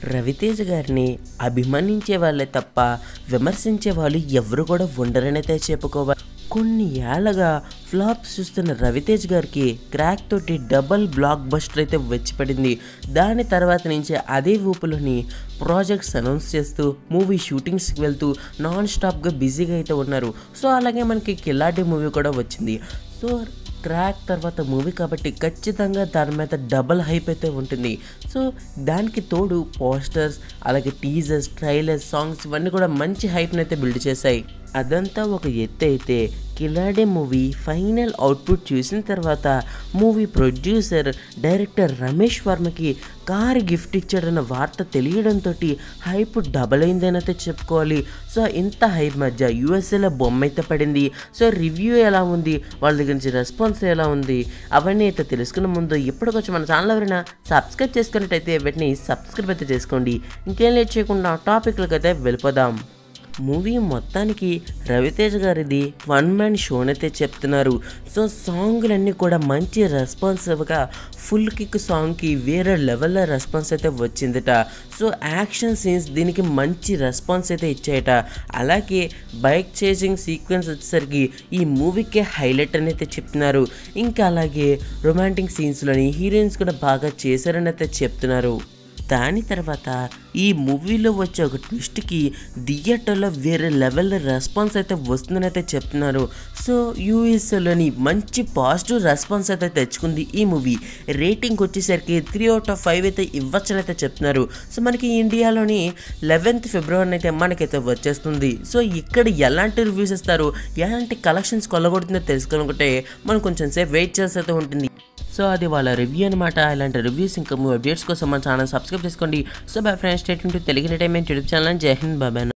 రవితేజ గారిని అభిమానించే వాళ్ళే తప్ప విమర్శించే వాళ్ళు ఎవరు కూడా ఉండరనైతే చెప్పుకోవాలి కొన్ని ఏళ్ళగా ఫ్లాప్స్ చూస్తున్న రవితేజ్ గారికి క్రాక్ తోటి డబల్ బ్లాక్ బస్టర్ అయితే వచ్చి పడింది దాని తర్వాత నుంచి అదే ఊపులోని ప్రాజెక్ట్స్ అనౌన్స్ చేస్తూ మూవీ షూటింగ్స్కి వెళ్తూ నాన్ స్టాప్గా బిజీగా అయితే ఉన్నారు సో అలాగే మనకి కిలాడి మూవీ కూడా వచ్చింది సో క్రాక్ తర్వాత మూవీ కాబట్టి ఖచ్చితంగా దాని మీద డబల్ హైప్ అయితే ఉంటుంది సో దానికి తోడు పోస్టర్స్ అలాగే టీజర్స్ ట్రైలర్స్ సాంగ్స్ ఇవన్నీ కూడా మంచి హైప్ని అయితే బిల్డ్ చేశాయి అదంతా ఒక ఎత్తు అయితే కిలాడే మూవీ ఫైనల్ అవుట్పుట్ చూసిన తర్వాత మూవీ ప్రొడ్యూసర్ డైరెక్టర్ రమేష్ వర్మకి కారు గిఫ్ట్ ఇచ్చాడన్న వార్త తెలియడంతో హైప్ డబల్ అయిందని అయితే చెప్పుకోవాలి సో ఇంత హైప్ మధ్య యూఎస్ఏలో బొమ్మ అయితే పడింది సో రివ్యూ ఎలా ఉంది వాళ్ళ దగ్గర నుంచి రెస్పాన్స్ ఎలా ఉంది అవన్నీ అయితే తెలుసుకున్న ముందు ఇప్పటికొచ్చి మన ఛానల్ ఎవరైనా సబ్స్క్రైబ్ చేసుకున్నట్టయితే వీటిని సబ్స్క్రైబ్ అయితే చేసుకోండి ఇంకేం లేట్ చేయకుండా టాపిక్లకు అయితే వెళ్ళిపోదాం మూవీ మొత్తానికి రవితేజ గారిది వన్ మ్యాన్ షోనైతే చెప్తున్నారు సో సాంగ్లన్నీ కూడా మంచి రెస్పాన్సివ్గా ఫుల్ కిక్ సాంగ్కి వేరే లెవెల్లో రెస్పాన్స్ అయితే వచ్చిందట సో యాక్షన్ సీన్స్ దీనికి మంచి రెస్పాన్స్ అయితే ఇచ్చాయట అలాగే బైక్ చేసింగ్ సీక్వెన్స్ వచ్చేసరికి ఈ మూవీకే హైలైట్ అని అయితే చెప్తున్నారు ఇంకా అలాగే రొమాంటిక్ సీన్స్లోని హీరోయిన్స్ కూడా బాగా చేశారని అయితే చెప్తున్నారు దాని తర్వాత ఈ మూవీలో వచ్చే ఒక ట్విస్ట్కి థియేటర్లో వేరే లెవెల్ రెస్పాన్స్ అయితే వస్తుందని అయితే చెప్తున్నారు సో యూఎస్లోని మంచి పాజిటివ్ రెస్పాన్స్ అయితే తెచ్చుకుంది ఈ మూవీ రేటింగ్ వచ్చేసరికి త్రీ అవుట్ ఆఫ్ ఫైవ్ అయితే ఇవ్వచ్చని అయితే చెప్తున్నారు సో మనకి ఇండియాలోని లెవెన్త్ ఫిబ్రవరి అయితే మనకైతే వచ్చేస్తుంది సో ఇక్కడ ఎలాంటి రివ్యూస్ ఇస్తారు ఎలాంటి కలెక్షన్స్ కొల్లగొడుతుందో తెలుసుకోవాలనుకుంటే మనం కొంచెం సేపు వెయిట్ చేసి అయితే ఉంటుంది సో అది వాళ్ళ రివ్యూ అనమాట ఇలాంటి రివ్యూస్ ఇంకా అప్డేట్స్ కోసం మన ఛానల్ సబ్స్క్రైబ్ చేసుకోండి so bye friends state Telugu entertainment YouTube channel Jai Hind బాబాయ్